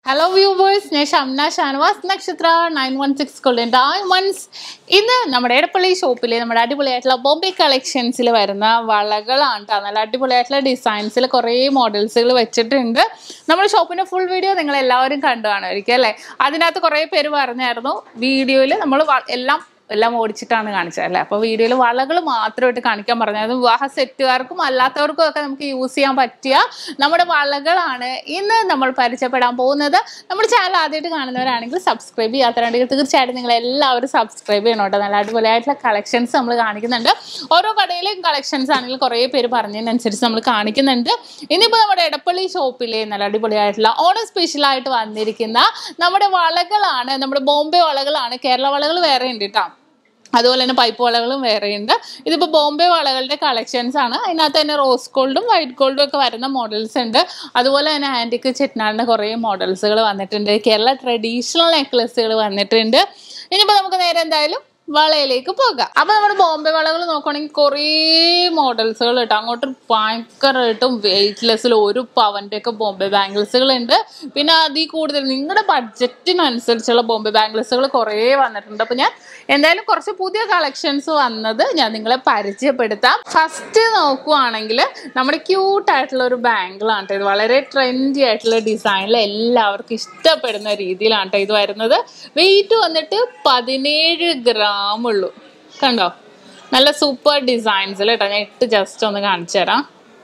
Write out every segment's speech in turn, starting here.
Hello viewers ഞാൻ Shamna Shanavas Nakshatra nine one six കൊള്ളിൻ diamonds ഇന്ന് നമ്മുടെ എടപ്പള്ളി ഷോപ്പിൽ നമ്മുടെ അടിപൊളിയായിട്ടുള്ള ബോംബെ കളക്ഷൻസിൽ വരുന്ന വളകളാണ് ട്ടോ. നല്ല അടിപൊളിയായിട്ടുള്ള ഡിസൈൻസിൽ കുറേ മോഡൽസുകൾ വെച്ചിട്ടുണ്ട് നമ്മുടെ ഷോപ്പിൻ്റെ ഫുൾ വീഡിയോ നിങ്ങൾ എല്ലാവരും കണ്ടു കാണുമായിരിക്കും അല്ലേ അതിനകത്ത് കുറേ പേര് പറഞ്ഞായിരുന്നു വീഡിയോയിൽ നമ്മൾ എല്ലാം എല്ലാം ഓടിച്ചിട്ടാണ് കാണിച്ചത് അല്ലേ അപ്പോൾ വീഡിയോയിൽ വളകൾ മാത്രമായിട്ട് കാണിക്കാൻ പറഞ്ഞത് വിവാഹ സെറ്റുകാർക്കും അല്ലാത്തവർക്കും ഒക്കെ നമുക്ക് യൂസ് ചെയ്യാൻ പറ്റിയ നമ്മുടെ വളകളാണ് ഇന്ന് നമ്മൾ പരിചയപ്പെടാൻ പോകുന്നത് നമ്മുടെ ചാനൽ ആദ്യമായിട്ട് കാണുന്നവരാണെങ്കിൽ സബ്സ്ക്രൈബ് ചെയ്യാത്തവരാണെങ്കിൽ തീർച്ചയായിട്ടും നിങ്ങൾ എല്ലാവരും സബ്സ്ക്രൈബ് ചെയ്യണം കേട്ടോ നല്ല അടിപൊളിയായിട്ടുള്ള കളക്ഷൻസ് നമ്മൾ കാണിക്കുന്നുണ്ട് ഓരോ കടയിലെയും കളക്ഷൻസ് ആണെങ്കിൽ കുറേ പേര് പറഞ്ഞതിനനുസരിച്ച് നമ്മൾ കാണിക്കുന്നുണ്ട് ഇനിയിപ്പോൾ നമ്മുടെ എടപ്പള്ളി ഷോപ്പിലെ നല്ല അടിപൊളിയായിട്ടുള്ള ഓണം സ്പെഷ്യലായിട്ട് വന്നിരിക്കുന്ന നമ്മുടെ വളകളാണ് നമ്മുടെ ബോംബെ വളകളാണ് കേരള വളകൾ വേറെ ഉണ്ട് കേട്ടോ അതുപോലെ തന്നെ പൈപ്പ് വളകളും വേറെയുണ്ട് ഇതിപ്പോൾ ബോംബെ വളകളുടെ കളക്ഷൻസ് ആണ് അതിനകത്ത് തന്നെ റോസ് ഗോൾഡും വൈറ്റ് ഗോൾഡും ഒക്കെ വരുന്ന മോഡൽസ് ഉണ്ട് അതുപോലെ തന്നെ ആൻറ്റിക്ക് ചെറ്റ്നാടിൻ്റെ കുറേ മോഡൽസുകൾ വന്നിട്ടുണ്ട് കേരള ട്രഡീഷണൽ നെക്ലസുകൾ വന്നിട്ടുണ്ട് ഇനിയിപ്പോൾ നമുക്ക് നേരെ എന്തായാലും വളയിലേക്ക് പോകാം അപ്പൊ നമ്മുടെ ബോംബെ വളകൾ നോക്കുകയാണെങ്കിൽ കുറേ മോഡൽസുകൾ കേട്ടോ അങ്ങോട്ട് ഭയങ്കരമായിട്ടും വെയിറ്റ്ലെസ്സിൽ ഒരു പവന്റെ ഒക്കെ ബോംബെ ബാംഗിൾസുകൾ ഉണ്ട് പിന്നെ അതിൽ കൂടുതൽ നിങ്ങളുടെ ബഡ്ജറ്റിനനുസരിച്ചുള്ള ബോംബെ ബാംഗിൾസുകൾ കുറേ വന്നിട്ടുണ്ട് അപ്പൊ ഞാൻ എന്തായാലും കുറച്ച് പുതിയ കളക്ഷൻസ് വന്നത് ഞാൻ നിങ്ങളെ പരിചയപ്പെടുത്താം ഫസ്റ്റ് നോക്കുവാണെങ്കിൽ നമ്മുടെ ക്യൂട്ട് ആയിട്ടുള്ള ഒരു ബാങ്കിളാണ് കേട്ടോ ഇത് വളരെ ട്രെൻഡി ആയിട്ടുള്ള ഡിസൈനിൽ എല്ലാവർക്കും ഇഷ്ടപ്പെടുന്ന രീതിയിലാണ് കേട്ടോ ഇത് വരുന്നത് വെയിറ്റ് വന്നിട്ട് പതിനേഴ് ഗ്രാം ഉള്ളൂ കണ്ടോ നല്ല സൂപ്പർ ഡിസൈൻസിൽ കേട്ടോ ഞാൻ ഇട്ട് ജസ്റ്റ് ഒന്ന് കാണിച്ചു തരാം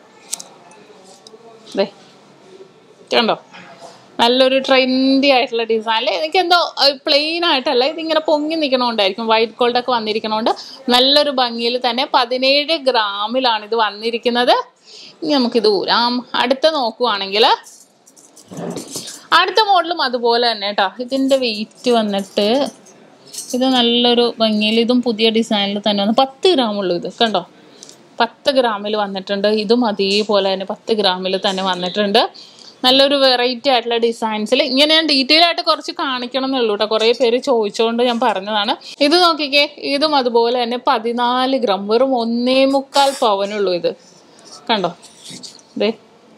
ദേ കണ്ടോ നല്ലൊരു ട്രെൻഡി ആയിട്ടുള്ള ഡിസൈനിൽ എനിക്ക് എന്തോ പ്ലെയിൻ ആയിട്ടല്ല ഇതിങ്ങനെ പൊങ്ങി നിൽക്കണോണ്ടായിരിക്കും വൈറ്റ് ഗോൾഡ് ഒക്കെ വന്നിരിക്കണോണ്ട് നല്ലൊരു ഭംഗിയിൽ തന്നെ പതിനേഴ് ഗ്രാമിലാണ് ഇത് വന്നിരിക്കുന്നത് ഇനി നമുക്കിത് ഊരാം അടുത്ത നോക്കുവാണെങ്കിൽ അടുത്ത മോഡലും അതുപോലെ തന്നെ കേട്ടോ ഇതിൻ്റെ വെയിറ്റ് വന്നിട്ട് ഇത് നല്ലൊരു ഭംഗിയിൽ ഇതും പുതിയ ഡിസൈനിൽ തന്നെ വന്നു പത്ത് ഗ്രാം ഉള്ളൂ ഇത് കണ്ടോ പത്ത് ഗ്രാമിൽ വന്നിട്ടുണ്ട് ഇതും അതേപോലെ തന്നെ പത്ത് ഗ്രാമിൽ തന്നെ വന്നിട്ടുണ്ട് നല്ലൊരു വെറൈറ്റി ആയിട്ടുള്ള ഡിസൈൻസിൽ ഇങ്ങനെ ഞാൻ ഡീറ്റെയിൽ ആയിട്ട് കുറച്ച് കാണിക്കണം എന്നുള്ളൂ കേട്ടോ കുറേ പേര് ചോദിച്ചുകൊണ്ട് ഞാൻ പറഞ്ഞതാണ് ഇത് നോക്കിക്കേ ഇതും അതുപോലെ തന്നെ പതിനാല് ഗ്രാം വെറും ഒന്നേ മുക്കാൽ പവനുള്ളൂ ഇത് കണ്ടോ ദേ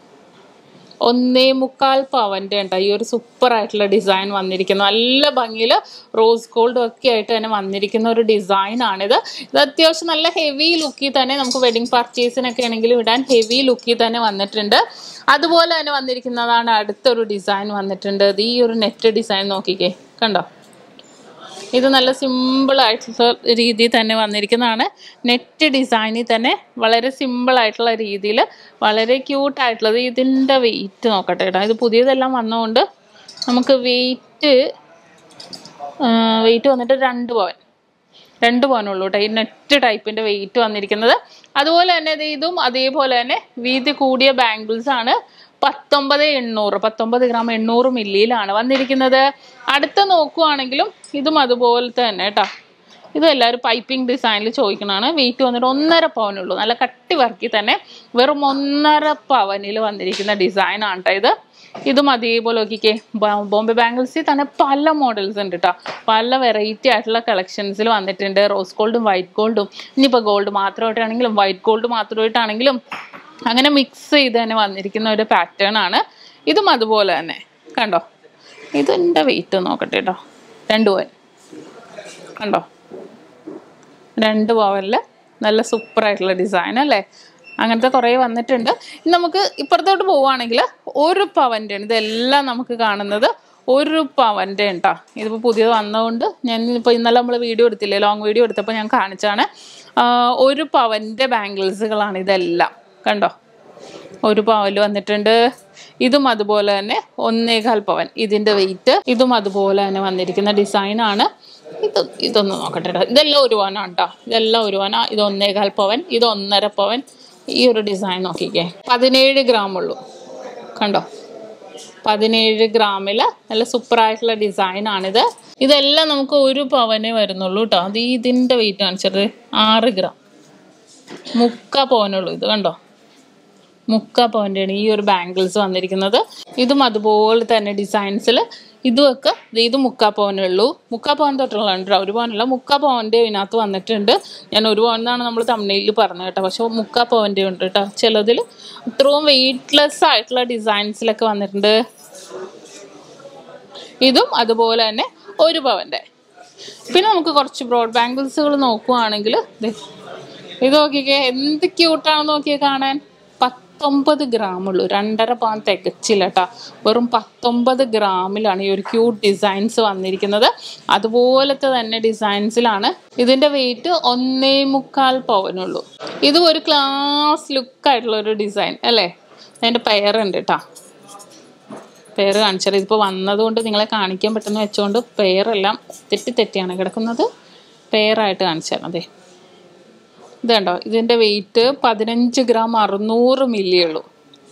ഒന്നേ മുക്കാൽ പവൻ്റെ ഉണ്ട് ഈ ഒരു സൂപ്പർ ആയിട്ടുള്ള ഡിസൈൻ വന്നിരിക്കുന്നു നല്ല ഭംഗിയിൽ റോസ് ഗോൾഡും ഒക്കെ ആയിട്ട് തന്നെ വന്നിരിക്കുന്ന ഒരു ഡിസൈൻ ആണിത് ഇത് അത്യാവശ്യം നല്ല ഹെവി ലുക്കിൽ തന്നെ നമുക്ക് വെഡിങ് പർച്ചേസിനൊക്കെ ആണെങ്കിലും ഇടാൻ ഹെവി ലുക്കിൽ തന്നെ വന്നിട്ടുണ്ട് അതുപോലെ തന്നെ വന്നിരിക്കുന്നതാണ് അടുത്തൊരു ഡിസൈൻ വന്നിട്ടുണ്ട് ഇത് ഈ ഒരു നെറ്റ് ഡിസൈൻ നോക്കിക്കേ കണ്ടോ ഇത് നല്ല സിമ്പിൾ ആയിട്ടുള്ള രീതിയിൽ തന്നെ വന്നിരിക്കുന്നതാണ് നെറ്റ് ഡിസൈനിൽ തന്നെ വളരെ സിമ്പിൾ ആയിട്ടുള്ള രീതിയിൽ വളരെ ക്യൂട്ട് ആയിട്ടുള്ളത് ഇതിൻ്റെ വെയിറ്റ് നോക്കട്ടെ കേട്ടോ ഇത് പുതിയതെല്ലാം വന്നതുകൊണ്ട് നമുക്ക് വെയിറ്റ് വെയിറ്റ് വന്നിട്ട് രണ്ട് പവൻ രണ്ട് പവനുള്ളൂ കേട്ടോ ഈ നെറ്റ് ടൈപ്പിൻ്റെ വെയിറ്റ് വന്നിരിക്കുന്നത് അതുപോലെ തന്നെ ഇത് ഇതും അതേപോലെ തന്നെ വീതി കൂടിയ ബാംഗിൾസ് ആണ് പത്തൊമ്പത് എണ്ണൂറ് പത്തൊമ്പത് ഗ്രാം എണ്ണൂറ് മില്ലിയിലാണ് വന്നിരിക്കുന്നത് അടുത്ത നോക്കുവാണെങ്കിലും ഇതും അതുപോലത്തെ തന്നെ കേട്ടോ ഇത് എല്ലാവരും പൈപ്പിംഗ് ഡിസൈനിൽ ചോദിക്കണതാണ് വെയിറ്റ് വന്നിട്ട് ഒന്നര പവനുള്ളൂ നല്ല കട്ടി വർക്കി തന്നെ വെറും ഒന്നര പവനിൽ വന്നിരിക്കുന്ന ഡിസൈൻ ആണ് കേട്ടോ ഇത് ഇതും അതേപോലെ നോക്കിക്കേ ബ- ബോംബെ ബാംഗിൾസിൽ തന്നെ പല മോഡൽസ് ഉണ്ട് കേട്ടോ പല വെറൈറ്റി ആയിട്ടുള്ള കളക്ഷൻസിൽ വന്നിട്ടുണ്ട് റോസ് ഗോൾഡും വൈറ്റ് ഗോൾഡും ഇനിയിപ്പോൾ ഗോൾഡ് മാത്രമായിട്ടാണെങ്കിലും വൈറ്റ് ഗോൾഡ് മാത്രമായിട്ടാണെങ്കിലും അങ്ങനെ മിക്സ് ചെയ്ത് തന്നെ വന്നിരിക്കുന്ന ഒരു പാറ്റേൺ ആണ് ഇതും അതുപോലെ തന്നെ കണ്ടോ ഇതിൻ്റെ വെയിറ്റ് നോക്കട്ടെ കേട്ടോ രണ്ട് പവൻ കണ്ടോ രണ്ട് പവനിൽ നല്ല സൂപ്പർ ആയിട്ടുള്ള ഡിസൈൻ അല്ലേ അങ്ങനത്തെ കുറേ വന്നിട്ടുണ്ട് ഇനി നമുക്ക് ഇപ്പുറത്തോട്ട് പോവുകയാണെങ്കിൽ ഒരു പവൻ്റെ ആണ് ഇതെല്ലാം നമുക്ക് കാണുന്നത് ഒരു പവൻ്റെ കേട്ടോ ഇതിപ്പോൾ പുതിയത് വന്നതുകൊണ്ട് ഞാൻ ഇപ്പോൾ ഇന്നലെ നമ്മൾ വീഡിയോ എടുത്തില്ലേ ലോങ് വീഡിയോ എടുത്തപ്പോൾ ഞാൻ കാണിച്ചാണ് ആ, ഒരു പവൻ്റെ ബാംഗിൾസുകളാണ് ഇതെല്ലാം കണ്ടോ ഒരു പവൽ വന്നിട്ടുണ്ട് ഇതും അതുപോലെ തന്നെ ഒന്നേകാൽ പവൻ ഇതിന്റെ വെയിറ്റ് ഇതും അതുപോലെ തന്നെ വന്നിരിക്കുന്ന ഡിസൈൻ ആണ് ഇത് ഇതൊന്ന് നോക്കട്ടെ ട്ടോ. ഇതെല്ലാം ഒരു പവനാണ് കേട്ടോ ഇതെല്ലാം ഒരു പവനാ ഇത് ഒന്നേകാൽ പവൻ ഇത് ഒന്നര പവൻ ഈ ഒരു ഡിസൈൻ നോക്കിക്കേ പതിനേഴ് ഗ്രാം ഉള്ളൂ കണ്ടോ പതിനേഴ് ഗ്രാമിൽ നല്ല സൂപ്പർ ആയിട്ടുള്ള ഡിസൈൻ ആണിത് ഇതെല്ലാം നമുക്ക് ഒരു പവനേ വരുന്നുള്ളൂ കേട്ടോ അത് ഇതിന്റെ വെയിറ്റ് കാണിച്ചത് ആറ് ഗ്രാം മുക്ക പവനുള്ളൂ ഇത് കണ്ടോ മുക്ക പോയിൻ്റാണ് ഈ ഒരു ബാംഗിൾസ് വന്നിരിക്കുന്നത് ഇതും അതുപോലെ തന്നെ ഡിസൈൻസിൽ ഇതുമൊക്കെ ദേ ഇത് മുക്കാ പവനേ ഉള്ളൂ മുക്കാ പവൻ തൊട്ടുള്ളതാണ് കേട്ടോ ഒരു പവനല്ല മുക്കാ പവൻ്റെ ഇതിനകത്ത് വന്നിട്ടുണ്ട് ഞാൻ ഒരു പവൻ എന്നാണ് നമ്മൾ തമിഴിൽ പറഞ്ഞത് കേട്ടോ പക്ഷെ മുക്കാ പവൻ്റെ ഉണ്ട് കേട്ടോ ചിലതിൽ ഇത്രയും വെയിറ്റ്ലെസ് ആയിട്ടുള്ള ഡിസൈൻസിലൊക്കെ വന്നിട്ടുണ്ട് ഇതും അതുപോലെ തന്നെ ഒരു പവൻ്റെ പിന്നെ നമുക്ക് കുറച്ച് ബ്രോഡ് ബാംഗിൾസുകൾ നോക്കുവാണെങ്കിൽ ദേ, ഇത് നോക്കിക്കേ എന്ത് ക്യൂട്ടാണെന്ന് നോക്കിയേ കാണാൻ പത്തൊമ്പത് ഗ്രാമുള്ളൂ രണ്ടര പവൻ തികച്ചില്ല കേട്ടോ വെറും പത്തൊമ്പത് ഗ്രാമിലാണ് ഈ ഒരു ക്യൂട്ട് ഡിസൈൻസ് വന്നിരിക്കുന്നത് അതുപോലത്തെ തന്നെ ഡിസൈൻസിലാണ് ഇതിന്റെ വെയിറ്റ് ഒന്നേ മുക്കാൽ പവനുള്ളൂ ഇത് ഒരു ക്ലാസ് ലുക്കായിട്ടുള്ള ഒരു ഡിസൈൻ അല്ലേ അതിന്റെ പെയറുണ്ട് കേട്ടോ പെയർ കാണിച്ചാൽ ഇതിപ്പോൾ വന്നതുകൊണ്ട് നിങ്ങളെ കാണിക്കാൻ പറ്റുന്ന വെച്ചുകൊണ്ട് പെയറെല്ലാം തെറ്റി തെറ്റിയാണ് കിടക്കുന്നത് പെയറായിട്ട് കാണിച്ചാൽ അതെ ഇത് കണ്ടോ ഇതിൻ്റെ വെയിറ്റ് പതിനഞ്ച് ഗ്രാം അറുന്നൂറ് മില്ലി ഉള്ളൂ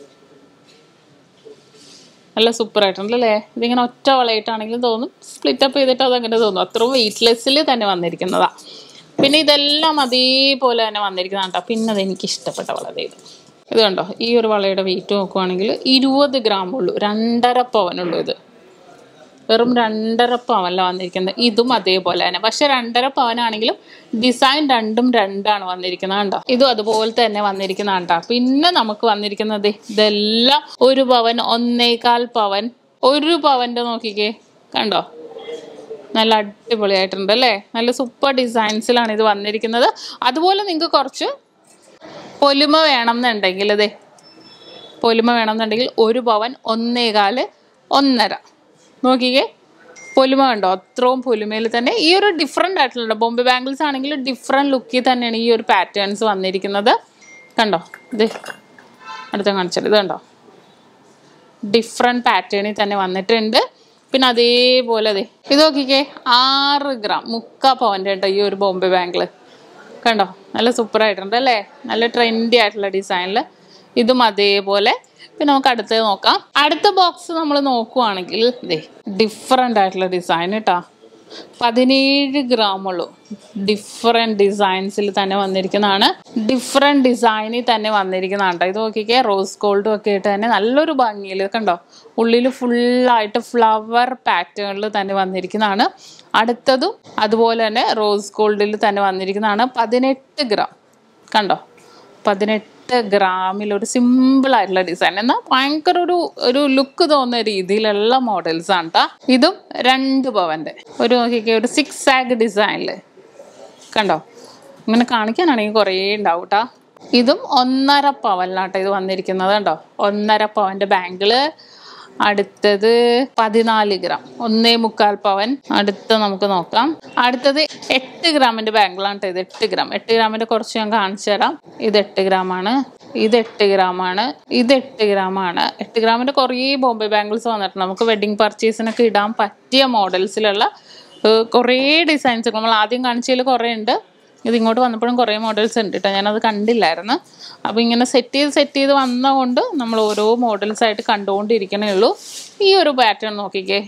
നല്ല സൂപ്പർ ആയിട്ടുണ്ടല്ലേ ഇതിങ്ങനെ ഒറ്റ വളയിട്ടാണെങ്കിലും തോന്നും സ്പ്ലിറ്റ് അപ്പ് ചെയ്തിട്ട് അതങ്ങനെ തോന്നും അത്രയും വെയിറ്റ്ലെസ്സിൽ തന്നെ വന്നിരിക്കുന്നതാ പിന്നെ ഇതെല്ലാം അതേപോലെ തന്നെ വന്നിരിക്കുന്നതാണ് കേട്ടോ പിന്നെ അത് എനിക്ക് ഇഷ്ടപ്പെട്ട വള ദേ ഇത് ഇത് കണ്ടോ ഈ ഒരു വളയുടെ വെയിറ്റ് നോക്കുവാണെങ്കിൽ ഇരുപത് ഗ്രാം ഉള്ളൂ രണ്ടര പവനുള്ളൂ ഇത് വെറും രണ്ടര പവനല്ല വന്നിരിക്കുന്നത് ഇതും അതേപോലെ തന്നെ പക്ഷെ രണ്ടര പവനാണെങ്കിലും ഡിസൈൻ രണ്ടും രണ്ടാണ് വന്നിരിക്കുന്നത് കണ്ടോ ഇതും അതുപോലെ തന്നെ വന്നിരിക്കുന്ന കണ്ടോ പിന്നെ നമുക്ക് വന്നിരിക്കുന്നത് ഇതെല്ലാം ഒരു പവൻ ഒന്നേകാൽ പവൻ ഒരു പവന്റെ നോക്കിക്കേ കണ്ടോ നല്ല അടിപൊളിയായിട്ടുണ്ട് അല്ലേ നല്ല സൂപ്പർ ഡിസൈൻസിലാണ് ഇത് വന്നിരിക്കുന്നത് അതുപോലെ നിങ്ങൾക്ക് കുറച്ച് പൊലിമ വേണം എന്നുണ്ടെങ്കിൽ അതെ പൊലിമ വേണം എന്നുണ്ടെങ്കിൽ ഒരു പവൻ ഒന്നേകാല് ഒന്നര നോക്കിക്കേ പൊലിമ കണ്ടോ അത്രയും പൊലിമയിൽ തന്നെ ഈ ഒരു ഡിഫറെൻ്റ് ആയിട്ടുള്ള ബോംബെ ബാംഗിൾസ് ആണെങ്കിൽ ഡിഫറെൻറ്റ് ലുക്കിൽ തന്നെയാണ് ഈ ഒരു പാറ്റേൺസ് വന്നിരിക്കുന്നത് കണ്ടോ ഇത് അടുത്ത കാണിച്ചത് ഇത് കണ്ടോ ഡിഫറെൻറ്റ് പാറ്റേണിൽ തന്നെ വന്നിട്ടുണ്ട് പിന്നെ അതേപോലെ അതെ ഇത് നോക്കിക്കേ ആറ് ഗ്രാം മുക്കാ പവൻ്റെ കേട്ടോ ഈ ഒരു ബോംബെ ബാങ്കിൾ കണ്ടോ നല്ല സൂപ്പർ ആയിട്ടുണ്ട് അല്ലേ നല്ല ട്രെൻഡി ആയിട്ടുള്ള ഡിസൈനിൽ ഇതും അതേപോലെ പിന്നെ നമുക്ക് അടുത്തത് നോക്കാം അടുത്ത ബോക്സ് നമ്മൾ നോക്കുവാണെങ്കിൽ ദേ ഡിഫറെൻ്റ് ആയിട്ടുള്ള ഡിസൈൻ കേട്ടോ പതിനേഴ് ഗ്രാം ഉള്ളൂ ഡിഫറെൻറ്റ് ഡിസൈൻസിൽ തന്നെ വന്നിരിക്കുന്നതാണ് ഡിഫറെൻറ്റ് ഡിസൈനിൽ തന്നെ വന്നിരിക്കുന്നതാണ് ട്ടോ. ഇത് നോക്കിക്കേ റോസ് ഗോൾഡും ഒക്കെ ആയിട്ട് തന്നെ നല്ലൊരു ഭംഗിയിൽ കണ്ടോ ഉള്ളിൽ ഫുള്ളായിട്ട് ഫ്ലവർ പാറ്റേണിൽ തന്നെ വന്നിരിക്കുന്നതാണ് അടുത്തതും അതുപോലെ തന്നെ റോസ് ഗോൾഡിൽ തന്നെ വന്നിരിക്കുന്നതാണ് പതിനെട്ട് ഗ്രാം കണ്ടോ പതിനെട്ട് ഗ്രാമിൽ ഒരു സിമ്പിൾ ആയിട്ടുള്ള ഡിസൈൻ എന്നാൽ ഭയങ്കര ഒരു ഒരു ലുക്ക് തോന്നുന്ന രീതിയിലുള്ള മോഡൽസ് ആണ് ട്ടാ. ഇതും രണ്ട് പവന്റെ ഒരു നോക്കിക്കേ ഒരു സിക്സ് ആഗ് ഡിസൈനിൽ കണ്ടോ ഇങ്ങനെ കാണിക്കാനാണെങ്കിൽ കുറേ ഉണ്ടാവും കേട്ടോ ഇതും ഒന്നര പവനിലാട്ടോ ഇത് വന്നിരിക്കുന്നത് കണ്ടോ ഒന്നര പവന്റെ ബാങ്കിള് അടുത്തത് പതിനാല് ഗ്രാം ഒന്നേ മുക്കാൽ പവൻ അടുത്ത നമുക്ക് നോക്കാം അടുത്തത് എട്ട് ഗ്രാമിന്റെ ബാങ്കിളാണ് ട്ടോ ഇത് എട്ട് ഗ്രാം എട്ട് ഗ്രാമിന്റെ കുറച്ച് ഞാൻ കാണിച്ചു തരാം ഇത് എട്ട് ഗ്രാം ആണ് ഇത് എട്ട് ഗ്രാം ആണ് ഇത് എട്ട് ഗ്രാം ആണ് എട്ട് ഗ്രാമിന്റെ കുറേ ബോംബെ ബാംഗിൾസ് വന്നിട്ടുണ്ട് നമുക്ക് വെഡിങ് പർച്ചേസിനൊക്കെ ഇടാൻ പറ്റിയ മോഡൽസിലുള്ള ഏഹ് കുറേ ഡിസൈൻസ് നമ്മൾ ആദ്യം കാണിച്ചതിൽ കുറേ ഉണ്ട് ഇത് ഇങ്ങോട്ട് വന്നപ്പോഴും കുറേ മോഡൽസ് ഉണ്ട് കേട്ടോ ഞാനത് കണ്ടില്ലായിരുന്നു അപ്പോൾ ഇങ്ങനെ സെറ്റ് ചെയ്ത് സെറ്റ് ചെയ്ത് വന്നതുകൊണ്ട് നമ്മൾ ഓരോ മോഡൽസ് ആയിട്ട് കണ്ടുകൊണ്ടിരിക്കണേ ഉള്ളൂ ഈ ഒരു പാറ്റേൺ നോക്കിക്കേ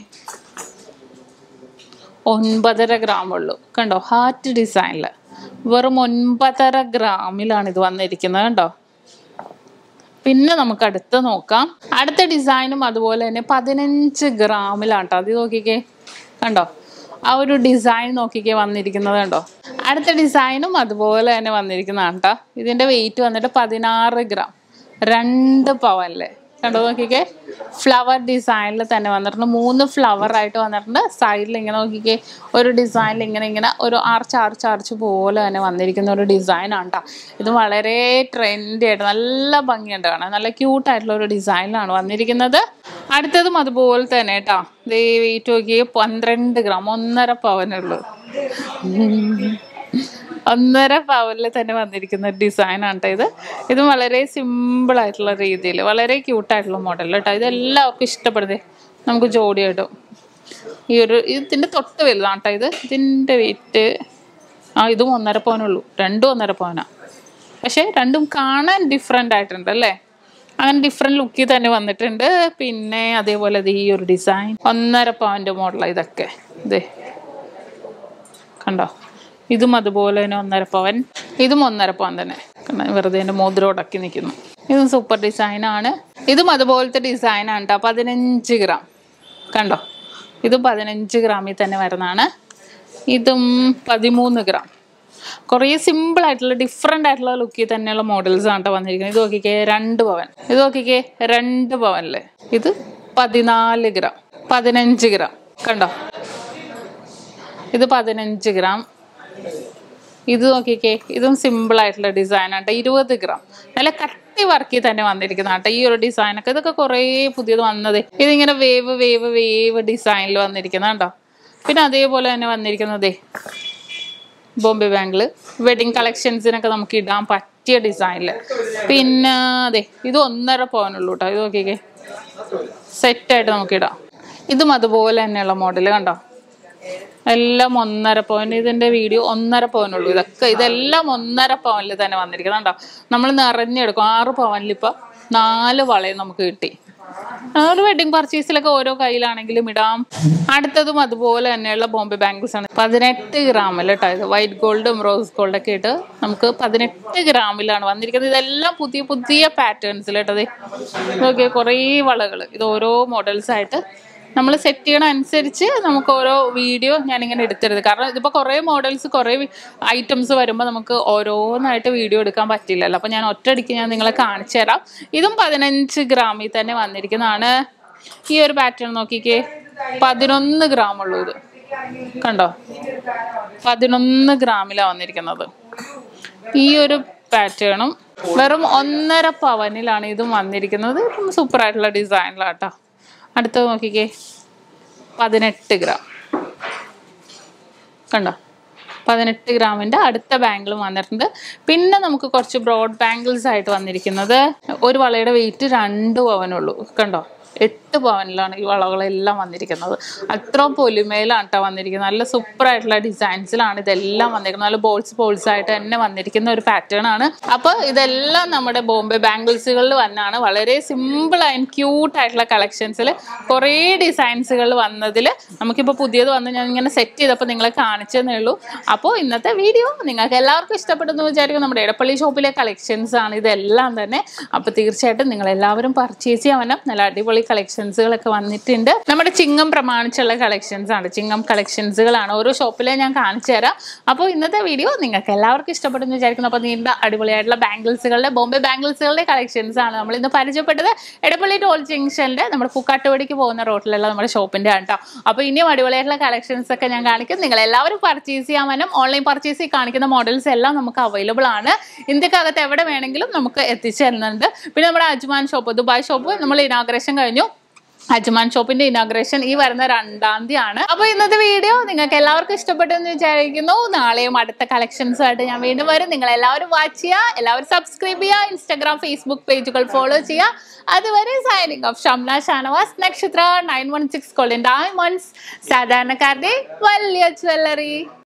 ഒൻപതര ഗ്രാം ഉള്ളൂ കണ്ടോ ഹാർട്ട് ഡിസൈനിൽ വെറും ഒൻപതര ഗ്രാമിലാണ് ഇത് വന്നിരിക്കുന്നത് കണ്ടോ പിന്നെ നമുക്ക് അടുത്ത് നോക്കാം അടുത്ത ഡിസൈനും അതുപോലെ തന്നെ പതിനഞ്ച് ഗ്രാമിലാണ് കേട്ടോ അത് നോക്കിക്കേ കണ്ടോ ആ ഒരു ഡിസൈൻ നോക്കിക്കേ വന്നിരിക്കുന്നത് കണ്ടോ അടുത്ത ഡിസൈനും അതുപോലെ തന്നെ വന്നിരിക്കുന്നതാണ് കേട്ടോ ഇതിന്റെ വെയിറ്റ് വന്നിട്ട് പതിനാറ് ഗ്രാം രണ്ട് പവനില് കണ്ടോ നോക്കിക്കേ ഫ്ലവർ ഡിസൈനിൽ തന്നെ വന്നിട്ടുണ്ട് മൂന്ന് ഫ്ലവർ ആയിട്ട് വന്നിട്ടുണ്ട് സൈഡിൽ ഇങ്ങനെ നോക്കിക്കേ ഒരു ഡിസൈനിൽ ഇങ്ങനെ ഇങ്ങനെ ഒരു ആർച്ച് ആർച്ച് ആർച്ച് പോലെ തന്നെ വന്നിരിക്കുന്ന ഒരു ഡിസൈൻ ആണ് കേട്ടോ ഇത് വളരെ ട്രെൻഡി ആയിട്ട് നല്ല ഭംഗിയുണ്ട് കാണാൻ നല്ല ക്യൂട്ട് ആയിട്ടുള്ള ഒരു ഡിസൈനിലാണ് വന്നിരിക്കുന്നത് അടുത്തതും അതുപോലെ തന്നെ കേട്ടോ ദേ വെയിറ്റ് നോക്കിയേ പന്ത്രണ്ട് ഗ്രാം ഒന്നര പവനുള്ളൂ ഒന്നര പവനിൽ തന്നെ വന്നിരിക്കുന്ന ഡിസൈൻ ആണ് കേട്ടോ ഇത് ഇത് വളരെ സിമ്പിൾ ആയിട്ടുള്ള രീതിയിൽ വളരെ ക്യൂട്ടായിട്ടുള്ള മോഡൽ കേട്ടോ ഇത് എല്ലാവർക്കും ഇഷ്ടപ്പെടുന്നേ നമുക്ക് ജോഡി കിട്ടും ഈ ഒരു ഇതിൻ്റെ തൊട്ട് വലുതാണ് കേട്ടോ ഇത് ഇതിൻ്റെ വെയിറ്റ് ആ ഇതും ഒന്നര പവനുള്ളൂ രണ്ടും ഒന്നര പവനാ പക്ഷേ രണ്ടും കാണാൻ ഡിഫറെൻ്റ് ആയിട്ടുണ്ട് അല്ലേ അങ്ങനെ ഡിഫറെൻറ്റ് ലുക്കിൽ തന്നെ വന്നിട്ടുണ്ട് പിന്നെ അതേപോലെ ഇത് ഈ ഒരു ഡിസൈൻ ഒന്നര പവൻ്റെ മോഡലാണ് ഇതൊക്കെ ഇതേ കണ്ടോ ഇതും അതുപോലെ തന്നെ ഒന്നര പവൻ ഇതും ഒന്നര പവൻ തന്നെ കണ്ടോ? വെറുതെ എൻ്റെ മോതിരം ഉടക്കി നിൽക്കുന്നു ഇതും സൂപ്പർ ഡിസൈനാണ് ഇതും അതുപോലത്തെ ഡിസൈനാണ് കേട്ടോ പതിനഞ്ച് ഗ്രാം കണ്ടോ ഇതും പതിനഞ്ച് ഗ്രാമിൽ തന്നെ വരുന്നതാണ് ഇതും പതിമൂന്ന് ഗ്രാം കുറേ സിമ്പിൾ ആയിട്ടുള്ള ഡിഫറെൻ്റ് ആയിട്ടുള്ള ലുക്കിൽ തന്നെയുള്ള മോഡൽസ് ആണ് കേട്ടോ വന്നിരിക്കുന്നത് ഇത് നോക്കിക്കേ രണ്ട് പവൻ ഇത് നോക്കിക്കേ രണ്ട് പവനില് ഇത് പതിനാല് ഗ്രാം പതിനഞ്ച് ഗ്രാം കണ്ടോ ഇത് പതിനഞ്ച് ഗ്രാം ഇത് നോക്കിക്കേ ഇതും സിമ്പിൾ ആയിട്ടുള്ള ഡിസൈൻ ആട്ടോ ഇരുപത് ഗ്രാം നല്ല കട്ടി വർക്കിൽ തന്നെ വന്നിരിക്കുന്ന കേട്ടോ ഈ ഒരു ഡിസൈനൊക്കെ ഇതൊക്കെ കുറേ പുതിയത് വന്നത് ഇതിങ്ങനെ വേവ് വേവ് വേവ് ഡിസൈനിൽ വന്നിരിക്കുന്ന കേട്ടോ പിന്നെ അതേപോലെ തന്നെ വന്നിരിക്കുന്നതേ ബോംബെ ബാങ്കിൾ വെഡിങ് കളക്ഷൻസിനൊക്കെ നമുക്ക് ഇടാൻ പറ്റിയ ഡിസൈനിൽ പിന്നെ അതെ ഇത് ഒന്നര പവനുള്ളൂ കേട്ടോ ഇത് നോക്കിക്കേ സെറ്റായിട്ട് നമുക്ക് ഇടാം ഇതും അതുപോലെ തന്നെയുള്ള മോഡൽ കണ്ടോ എല്ലാം ഒന്നര പവൻ ഇതിന്റെ വീഡിയോ ഒന്നര പവനുള്ളൂ ഇതൊക്കെ ഇതെല്ലാം ഒന്നര പവനിൽ തന്നെ വന്നിരിക്കുന്നത് കണ്ടോ നമ്മൾ നിറഞ്ഞെടുക്കും ആറ് പവനിൽ ഇപ്പൊ നാല് വളയും നമുക്ക് കിട്ടി ഒരു വെഡിങ് പർച്ചേസിലൊക്കെ ഓരോ കയ്യിലാണെങ്കിലും ഇടാം അടുത്തതും അതുപോലെ തന്നെയുള്ള ബോംബെ ബാംഗിൾസ് ആണ് പതിനെട്ട് ഗ്രാമിൽ കേട്ടോ ഇത് വൈറ്റ് ഗോൾഡും റോസ് ഗോൾഡും ഒക്കെ ഇട്ട് നമുക്ക് പതിനെട്ട് ഗ്രാമിലാണ് വന്നിരിക്കുന്നത് ഇതെല്ലാം പുതിയ പുതിയ പാറ്റേൺസിൽ കേട്ടത് നോക്കിയ കുറേ വളകൾ ഇത് ഓരോ മോഡൽസ് ആയിട്ട് നമ്മൾ സെറ്റ് ചെയ്യണ അനുസരിച്ച് നമുക്ക് ഓരോ വീഡിയോ ഞാനിങ്ങനെ എടുത്തരുത് കാരണം ഇതിപ്പോൾ കുറേ മോഡൽസ് കുറേ ഐറ്റംസ് വരുമ്പോൾ നമുക്ക് ഓരോന്നായിട്ട് വീഡിയോ എടുക്കാൻ പറ്റില്ലല്ലോ അപ്പോൾ ഞാൻ ഒറ്റയടിക്ക് ഞാൻ നിങ്ങളെ കാണിച്ചു തരാം ഇതും പതിനഞ്ച് ഗ്രാമിൽ തന്നെ വന്നിരിക്കുന്നതാണ് ഈ ഒരു പാറ്റേൺ നോക്കിക്കേ പതിനൊന്ന് ഗ്രാം ഉള്ളൂ ഇത് കണ്ടോ പതിനൊന്ന് ഗ്രാമിലാണ് വന്നിരിക്കുന്നത് ഈ ഒരു പാറ്റേണും വെറും ഒന്നര പവനിലാണ് ഇതും വന്നിരിക്കുന്നത് സൂപ്പർ ആയിട്ടുള്ള ഡിസൈനിലാട്ടോ അടുത്തത് നോക്കിക്കേ പതിനെട്ട് ഗ്രാം കണ്ടോ പതിനെട്ട് ഗ്രാമിൻ്റെ അടുത്ത ബാങ്കിളും വന്നിട്ടുണ്ട് പിന്നെ നമുക്ക് കുറച്ച് ബ്രോഡ് ബാങ്കിൾസ് ആയിട്ട് വന്നിരിക്കുന്നത് ഒരു വളയുടെ വെയിറ്റ് രണ്ട് പവനുള്ളൂ കണ്ടോ എട്ട് പവനിലാണ് ഈ വളകളെല്ലാം വന്നിരിക്കുന്നത് അത്രയും പൊലിമയിലാണ് കേട്ടോ വന്നിരിക്കുന്നത് നല്ല സൂപ്പർ ആയിട്ടുള്ള ഡിസൈൻസിലാണ് ഇതെല്ലാം വന്നിരിക്കുന്നത് നല്ല ബോൾസ് ബോൾസ് ആയിട്ട് തന്നെ വന്നിരിക്കുന്ന ഒരു പാറ്റേൺ ആണ് അപ്പോൾ ഇതെല്ലാം നമ്മുടെ ബോംബെ ബാംഗിൾസുകളിൽ വന്നാണ് വളരെ സിമ്പിൾ ആൻഡ് ക്യൂട്ട് ആയിട്ടുള്ള കളക്ഷൻസിൽ കുറേ ഡിസൈൻസുകൾ വന്നതിൽ നമുക്കിപ്പോൾ പുതിയത് വന്ന് ഞാൻ ഇങ്ങനെ സെറ്റ് ചെയ്തപ്പോൾ നിങ്ങളെ കാണിച്ചതേ ഉള്ളൂ അപ്പോൾ ഇന്നത്തെ വീഡിയോ നിങ്ങൾക്ക് എല്ലാവർക്കും ഇഷ്ടപ്പെട്ടെന്ന് വിചാരിക്കും നമ്മുടെ എടപ്പള്ളി ഷോപ്പിലെ കളക്ഷൻസ് ആണ് ഇതെല്ലാം തന്നെ അപ്പോൾ തീർച്ചയായിട്ടും നിങ്ങൾ എല്ലാവരും പർച്ചേസ് ചെയ്യാൻ വരണം നല്ല അടിപൊളി കളക്ഷൻസുകളൊക്കെ വന്നിട്ടുണ്ട് നമ്മുടെ ചിങ്ങം പ്രമാണിച്ചുള്ള കളക്ഷൻസ് ആണ് ചിങ്ങം കളക്ഷൻസുകളാണ് ഓരോ ഷോപ്പിലെ ഞാൻ കാണിച്ചു തരാം അപ്പോൾ ഇന്നത്തെ വീഡിയോ നിങ്ങൾക്ക് എല്ലാവർക്കും ഇഷ്ടപ്പെടുന്നു വിചാരിക്കുന്നു അപ്പോൾ നീണ്ട അടിപൊളിയായിട്ടുള്ള ബാംഗിൾസുകളുടെ ബോംബെ ബാംഗിൾസുകളുടെ കളക്ഷൻസ് ആണ് നമ്മൾ ഇന്ന് പരിചയപ്പെട്ടത് എടപ്പള്ളി ടോൾ ജംഗ്ഷനിലെ നമ്മുടെ പൂക്കാട്ടുപടിക്ക് പോകുന്ന റോട്ടിലുള്ള നമ്മുടെ ഷോപ്പിന്റെ ആണ് കേട്ടോ അപ്പോൾ ഇനിയും അടിപൊളിയായിട്ടുള്ള കളക്ഷൻസ് ഒക്കെ ഞാൻ കാണിക്കും നിങ്ങൾ എല്ലാവരും പർച്ചേസ് ചെയ്യാൻ വേണം ഓൺലൈൻ പർച്ചേസ് കാണിക്കുന്ന മോഡൽസ് എല്ലാം നമുക്ക് അവൈലബിൾ ആണ് ഇന്ത്യക്കകത്ത് എവിടെ വേണമെങ്കിലും നമുക്ക് എത്തിച്ചു തരുന്നുണ്ട് പിന്നെ നമ്മുടെ അജ്മാൻ ഷോപ്പ് ദുബായ് ഷോപ്പ് നമ്മൾ ഇനാഗ്രേഷൻ കഴിഞ്ഞു അജ്മാൻ ഷോപ്പിന്റെ ഇനാഗ്രേഷൻ ഈ വരുന്ന രണ്ടാം തീയതി ആണ് അപ്പൊ ഇന്നത്തെ വീഡിയോ നിങ്ങൾക്ക് എല്ലാവർക്കും ഇഷ്ടപ്പെട്ടു എന്ന് വിചാരിക്കുന്നു നാളെയും അടുത്ത കളക്ഷൻസും ആയിട്ട് ഞാൻ വീണ്ടും വരും നിങ്ങൾ എല്ലാവരും വാച്ച് ചെയ്യുക എല്ലാവരും സബ്സ്ക്രൈബ് ചെയ്യുക ഇൻസ്റ്റാഗ്രാം ഫേസ്ബുക്ക് പേജുകൾ ഫോളോ ചെയ്യുക അതുവരെ signing off Shamna Shanavas Nakshatra nine one six കൊള്ളിൻ ഡയമണ്ട്സ് സാധാരണക്കാരുടെ വലിയ ജ്വല്ലറി